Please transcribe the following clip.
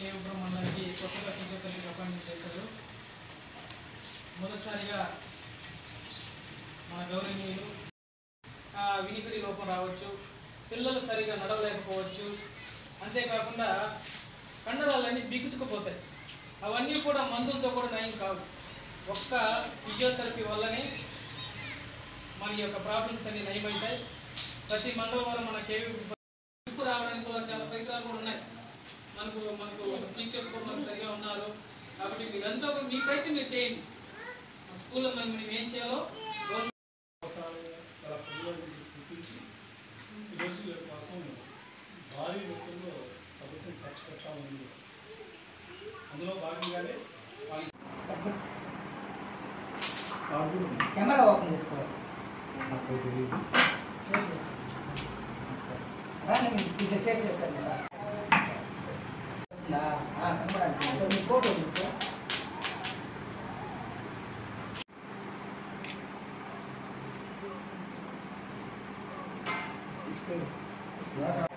కేవీపురం మండలానికి కొత్తగా physiotherapy appointment చేశారు మొదటిసారిగా మన గౌరవనీయులు ఆ, వినికిడి లోపం రావచ్చు పిల్లలు సరిగా నడవలేకపోవచ్చు అంతేకాకుండా కండరాలన్నీ బిగుసుకుపోతాయి అవన్నీ కూడా మందులతో కూడా నయం కావు ఒక్క ఫిజియోథెరపీ వల్లనే మన యొక్క ప్రాబ్లమ్స్ అన్ని నయమవుతాయి ప్రతి మంగళవారం మన కేవీ ఇప్పుడు రావడానికి కూడా చాలా పరికరాలు కూడా ఉన్నాయి మనకు మనకు టీచర్స్ కూడా మనకు సరిగా ఉన్నారు కాబట్టి మీరంతా కూడా మీ ప్రయత్నం మీరు చేయండి మన స్కూల్లో మనం మనం ఏం చేయాలో గవర్నమెంట్ అవసరాలు గల ప్రజలను గుర్తించి ఈరోజు వీటి కోసం భారీ మొత్తంలో ప్రభుత్వం ఖర్చు పెట్టాలని అందులో భాగంగానే వాళ్ళ కార్డు కెమెరా ఓపెన్ చేసుకోవాలి నాకు తెలియదు సేవ్ చేస్తాను రాని ఇది సేవ్ చేస్తాను సార్ వస్తుందా? ఆ, కనపడాలి సార్ మీ ఫోటో ఉంది సార్ స్టేజ్